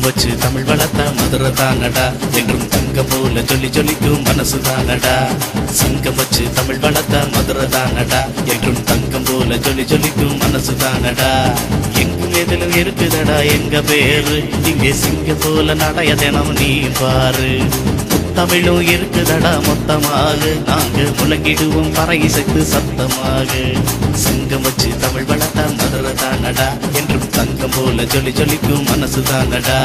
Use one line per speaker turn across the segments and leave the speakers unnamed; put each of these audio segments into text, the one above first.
வச்சு தமிழ் வளர்த்த மதுரை தானடா என்றும் தங்கம் போல சொல்லி ஜொலிக்கும் மனசு தானடா சங்கம் வச்சு தமிழ் வளர்த்த மதுரை தானடா என்றும் தங்கம் போல சொல்லி ஜொலிக்கும் மனசு தானடா எங்கும் எதிலும் இருக்குதடா எங்க பேரு இங்கே சிங்கம் போல நடைய தினம் நீ பாரு தமிழும் இருக்குதடா மொத்தமாக நாங்க முழங்கிடுவோம் பறை இசைத்து சத்தமாக சங்கம் வச்சு தமிழ் வளர்த்த மதுரை தானடா என்றும் தங்கம் போல ஜொலி ஜொலிக்கும் மனசு தானடா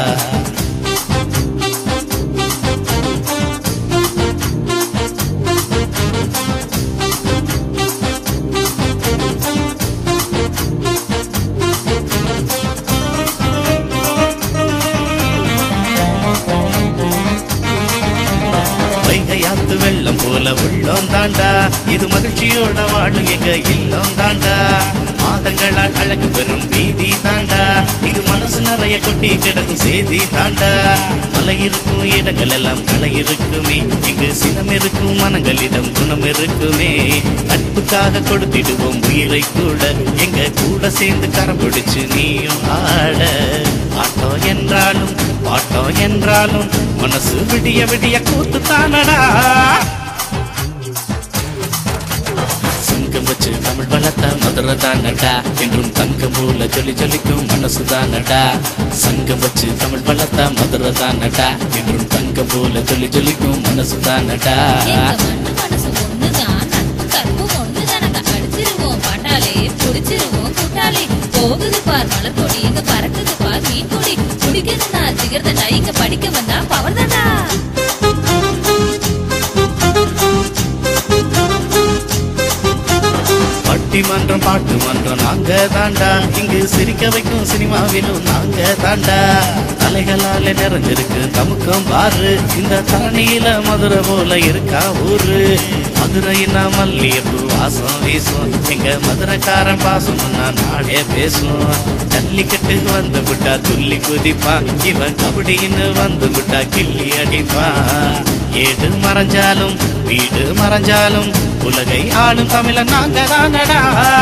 வைகையாத்து வெள்ளம் போல உள்ளோம் தாண்டா இது மகிழ்ச்சியோட வாழும் எங்க இல்லம் தாண்டா மாதங்களால் அழகு பெறும் வீதி தாண்டா இது மனசு நிறைய கொட்டி கிடக்கும் செய்தி தாண்டா மலை இருக்கும் இடங்கள் எல்லாம் கலை இருக்குமே இங்கு சினம் இருக்கும் மனங்களிடம் குணம் இருக்குமே நட்புக்காக கொடுத்திடுவோம் உயிரை கூட எங்க கூட சேர்ந்து கரம் பிடிச்சு நீயும் ஆட ஆட்டம் என்றாலும் பாட்டம் என்றாலும் மனசு விடிய விடிய கூத்து தானடா சங்கம் வச்சு தமிழ் வளர்த்த மதுரை தானடா என்றும் தங்கம் போல ஜொலி ஜொலிக்கும் மனசு தானடா சங்கம் வச்சு தமிழ் வளர்த்த மதுரை தானடா என்றும் தங்கம் போல ஜொலி ஜொலிக்கும் மனசு தானடா
எங்க மண்ணு மனசு ஒண்ணுதான் நட்பு கற்பு ஒண்ணுதானங்க அடிச்சிருவோம் பாட்டாலே புடிச்சிருவோம் கூட்டாளி போகுது பார் மலர் கொடி இங்க பறக்குது பார் மீன் கொடி குடிக்கிறதுனா ஜிகர்தண்டா இங்க படிக்க வந்தா பவர் தாண்டா
பட்டிமன்றம் பாட்டு மன்றம் நாங்க தாண்டா இங்கு சிரிக்க வைக்கும் சினிமாவிலும் நாங்க தாண்டா அலைகளால நிறைஞ்சிருக்கு தமுக்கம் பாரு இந்த தரணியில மதுரை போல இருக்கா ஊரு மதுரையினா மல்லியப்பூ வாசம் வீசும் எங்க மதுரைக்காரன் பாசம் நாடே பேசும் ஜல்லிக்கட்டு வந்து விட்டா துள்ளி குதிப்பான் இவன் கபடின்னு வந்து விட்டா கிள்ளி அடிப்பான் ஏடு மறைஞ்சாலும் வீடு மறைஞ்சாலும் உலகை ஆளும் தமிழன் நாங்க தானடா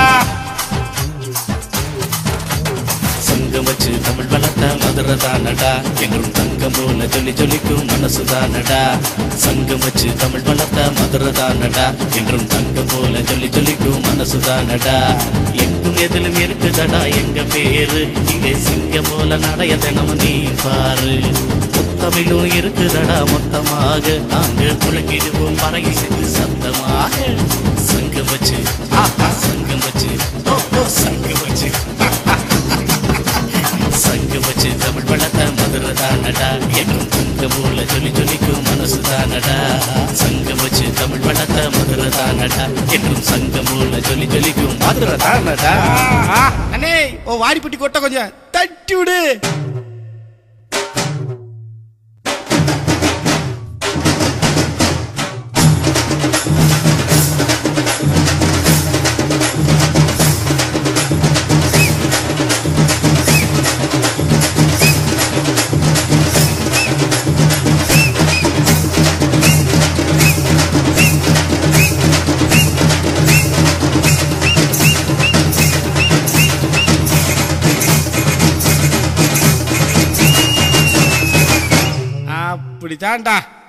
சங்கம் வச்சு தமிழ் வளர்த்த மதுரை தானடா என்றும் தங்கம் போல ஜொலி ஜொலிக்கும் மனசு தானடா சங்கம் வச்சு தமிழ் வளர்த்த மதுரை தானடா என்றும் தங்கம் போல ஜொலி ஜொலிக்கும் மனசு தானடா எங்கும் எதிலும் இருக்குதடா எங்க பேரு இங்கே சிங்கம் போல நடைய தினம் நீ பாரு முத்தமிழும் இருக்குதடா மொத்தமாக நாங்க புலக்கிடுவோம் பறகை செய்து சத்தமாக சங்கம் வச்சு ஆஹா சங்கம் வச்சு ஓ ஓ சங்கம் வச்சு சங்கம் வச்சு தமிழ் வளர்த்த மதுரை தானடா என்றும் தங்க போல ஜொலி ஜொலிக்கும் மனசு தானடா சங்கம் வச்சு தமிழ் வளர்த்த மதுரை தானடா என்றும் சங்கம் போல ஜொலி ஜொலிக்கும் மதுரை தானடா
அண்ணே ஓ வாடிப்பட்டி கொட்டை கொஞ்சம் தட்டி விடு அப்படித்தான்டா